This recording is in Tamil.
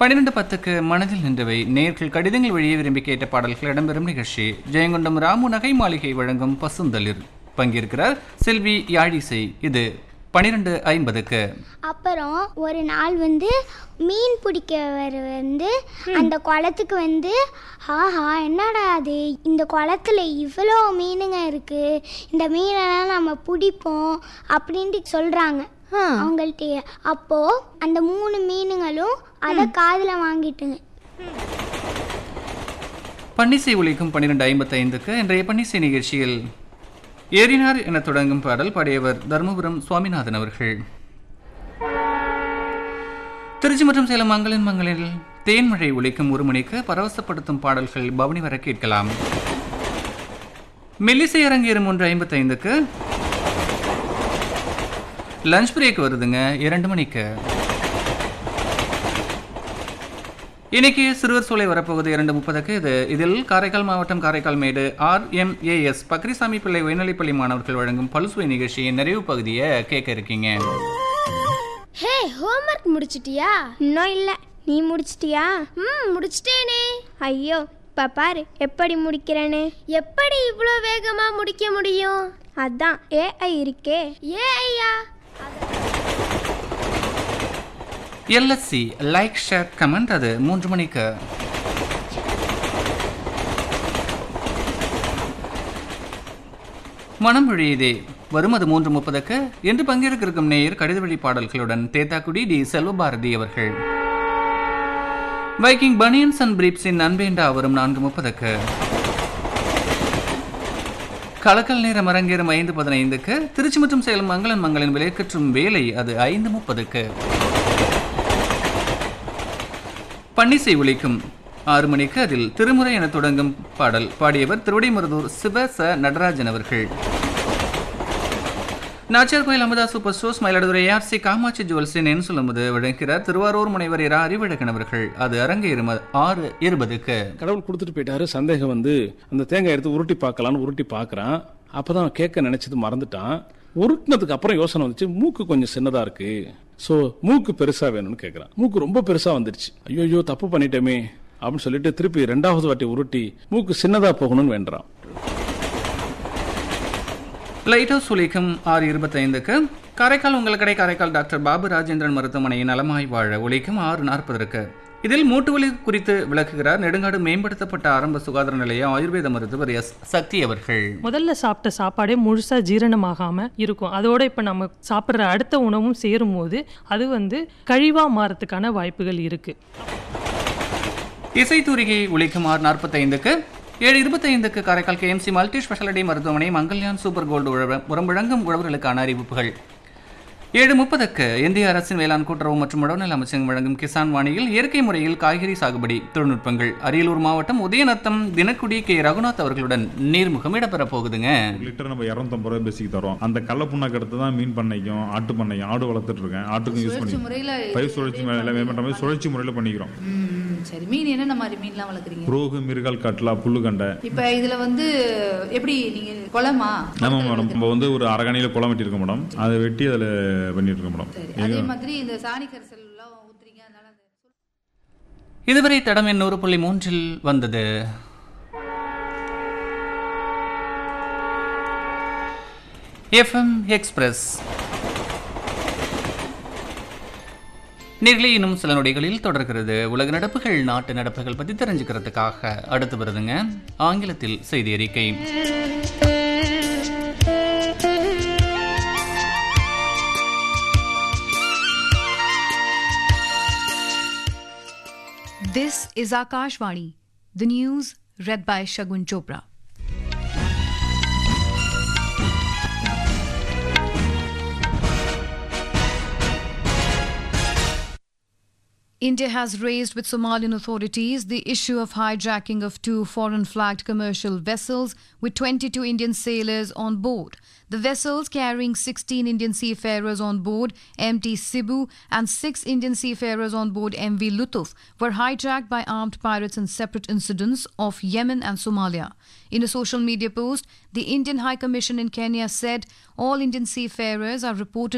பன்னிரண்டு பத்துக்கு மனதில் நின்றவை நேர்கள் கடிதங்கள் வழியே விரும்பி கேட்ட பாடல்கள் இடம்பெறும் நிகழ்ச்சி ஜெயங்கொண்டம் ராமு நகை மாளிகை வழங்கும் பசுந்தளிர் பங்கேற்கிறார் செல்வி யாழிசை இது பன்னிரண்டு ஐம்பதுக்கு அப்புறம் ஒரு நாள் வந்து மீன் பிடிக்கவர் வந்து அந்த குளத்துக்கு வந்து ஆஹா என்னடா அது இந்த குளத்துல இவ்வளோ மீனுங்க இருக்கு இந்த மீனெல்லாம் நம்ம பிடிப்போம் அப்படின்ட்டு சொல்றாங்க அவங்கள்ட்ட அப்போ அந்த மூணு மீனுங்களும் அதை காதில் வாங்கிட்டுங்க பன்னிசை ஒலிக்கும் பன்னிரண்டு ஐம்பத்தி ஐந்துக்கு இன்றைய பன்னிசை நிகழ்ச்சியில் ஏறினார் என தொடங்கும் பாடல் பாடியவர் தருமபுரம் சுவாமிநாதன் அவர்கள் திருச்சி மற்றும் சேலம் மங்களின் மங்களில் தேன்மழை ஒலிக்கும் ஒரு மணிக்கு பரவசப்படுத்தும் பாடல்கள் பவனி வர கேட்கலாம் மெல்லிசை அரங்கேறும் ஒன்று ஐம்பத்தி ஐந்துக்கு லஞ்ச் பிரேக் வருதுங்க இரண்டு மணிக்கு இன்னைக்கு சிறுவர் சோலை வரப்போகுது இரண்டு முப்பதுக்கு இது இதில் காரைக்கால் மாவட்டம் காரைக்கால் மேடு ஆர்எம்ஏஎஸ் பக்ரிசாமி பிள்ளை உயர்நிலைப்பள்ளி மாணவர்கள் வழங்கும் பல்சுவை நிகழ்ச்சியின் நிறைவு பகுதியை கேட்க இருக்கீங்க ஹே ஹோம்ஒர்க் முடிச்சிட்டியா இன்னும் இல்லை நீ முடிச்சிட்டியா ம் முடிச்சிட்டேனே ஐயோ இப்போ பாரு எப்படி முடிக்கிறேன்னு எப்படி இவ்வளோ வேகமா முடிக்க முடியும் அதான் ஏஐ இருக்கே ஏ ஐயா எல்எஸ்சி லைக் ஷேர் கமெண்ட் அது மூன்று மணிக்கு மனம் விழியதே வரும் அது மூன்று முப்பதுக்கு என்று பங்கேற்க இருக்கும் நேயர் கடித வழி பாடல்களுடன் தேத்தாக்குடி டி செல்வபாரதி அவர்கள் வைக்கிங் பனியன்ஸ் அண்ட் பிரீப்ஸின் நண்பேண்டா வரும் நான்கு முப்பதுக்கு கலக்கல் நேரம் அரங்கேறும் ஐந்து பதினைந்துக்கு திருச்சி மற்றும் சேலம் மங்களன் மங்களின் விலைக்கற்றும் வேலை அது ஐந்து முப்பதுக்கு பன்னிசை ஒலிக்கும் ஆறு மணிக்கு அதில் திருமுறை என தொடங்கும் பாடல் பாடியவர் திருவிடைமருதூர் சிவ ச நடராஜன் அவர்கள் Nachiyar Koil Amutha super stores Mayiladuthurai R C Kamatchi ஜுவல்ஸின் என் சொல்லும்போது வழங்குகிறார் திருவாரூர் முனைவர் இரா அறிவழகன் அவர்கள் அது அரங்கேறும் ஆறு இருபதுக்கு கடவுள் கொடுத்துட்டு போயிட்டாரு சந்தேகம் வந்து அந்த தேங்காய் எடுத்து உருட்டி பார்க்கலான்னு உருட்டி பார்க்கறான் அப்பதான் கேட்க நினைச்சது மறந்துட்டான் உருட்டினதுக்கு அப்புறம் யோசனை வந்துச்சு மூக்கு கொஞ்சம் சின்னதா இருக்கு ஸோ மூக்கு பெருசா வேணும்னு கேட்கறான் மூக்கு ரொம்ப பெருசா வந்துருச்சு ஐயோ தப்பு பண்ணிட்டோமே அப்படின்னு சொல்லிட்டு திருப்பி ரெண்டாவது வாட்டி உருட்டி மூக்கு சின்னதா போகணும்னு வேண்டான் லைட் ஹவுஸ் ஒலிக்கும் ஆறு இருபத்தைந்துக்கு காரைக்கால் உங்கள் கடை காரைக்கால் டாக்டர் பாபு ராஜேந்திரன் மருத்துவமனையின் நலமாய் வாழ ஒலிக்கும் ஆறு நாற்பதற்கு இதில் மூட்டுவலி குறித்து விளக்குகிறார் நெடுங்காடு மேம்படுத்தப்பட்ட ஆரம்ப சுகாதார நிலைய ஆயுர்வேத மருத்துவர் எஸ் சக்தி அவர்கள் முதல்ல சாப்பிட்ட சாப்பாடே முழுசா ஜீரணமாகாம இருக்கும் அதோட இப்ப நம்ம சாப்பிட்ற அடுத்த உணவும் சேரும்போது அது வந்து கழிவா மாறத்துக்கான வாய்ப்புகள் இருக்கு இசைத்தூரிகை ஒலிக்கும் ஆறு நாற்பத்தைந்துக்கு ஏழு இருபத்தைந்துக்கு காரைக்கால் கேஎம்சி மல்டி ஸ்பெஷாலிட்டி மருத்துவமனை மங்கல்யான் சூப்பர் கோல்டு உழவ உரம் வழங்கும் உழவர்களுக்கான அறிவிப்புகள் ஏழு முப்பதுக்கு இந்திய அரசின் வேளாண் கூட்டுறவு மற்றும் உழவுநல அமைச்சகம் வழங்கும் கிசான் வாணியில் இயற்கை முறையில் காய்கறி சாகுபடி தொழில்நுட்பங்கள் அரியலூர் மாவட்டம் உதயநத்தம் தினக்குடி கே ரகுநாத் அவர்களுடன் நீர்முகம் இடம்பெற போகுதுங்க லிட்டர் நம்ம இரநூத்தம்பது ரூபாய் பேசிக்கு தரோம் அந்த கடல புண்ணாக்கு எடுத்து தான் மீன் பண்ணைக்கும் ஆட்டு பண்ணைக்கும் ஆடு வளர்த்துட்டு இருக்கேன் ஆட்டுக்கும் யூஸ் பண்ணி முறையில பயிர் சுழற்சி முறையில் மேம்பட்ட மாதிரி சுழற்சி முறையில் பண்ணிக்கிறோம் ம், சரி மீன் என்னென்ன மாதிரி மீன்லாம் வளர்க்குறீங்க ரோகு மிருகால் கட்லா புல்லுகண்டை இப்ப இதுல வந்து எப்படி நீங்க குளமா ஆமாம் மேடம் நம்ம வந்து ஒரு அரகணியில் குளம் வெட்டியிருக்கோம் மேடம் அதை வெட்டி அதில் பண்ணிட்டு இருக்கோம் மேடம் சரி அதே மாதிரி இந்த சாணி கரிசல் எல்லாம் ஊத்துறீங்க அதனால அந்த இதுவரை தடம் எண் நூறு புள்ளி மூன்றில் வந்தது எஃப்எம் எக்ஸ்பிரஸ் நேர்களே இன்னும் சில நொடிகளில் தொடர்கிறது உலக நடப்புகள் நாட்டு நடப்புகள் பற்றி தெரிஞ்சுக்கிறதுக்காக அடுத்து வருதுங்க ஆங்கிலத்தில் செய்தி அறிக்கை This is Akashvani, the news read by Shagun Chopra. India has raised with Somalian authorities the issue of hijacking of two foreign flagged commercial vessels with 22 Indian sailors on board. The vessels carrying 16 Indian seafarers on board MT Cebu and 6 Indian seafarers on board MV Lutuf were hijacked by armed pirates in separate incidents off Yemen and Somalia. In a social media post, the Indian High Commission in Kenya said all Indian seafarers are reported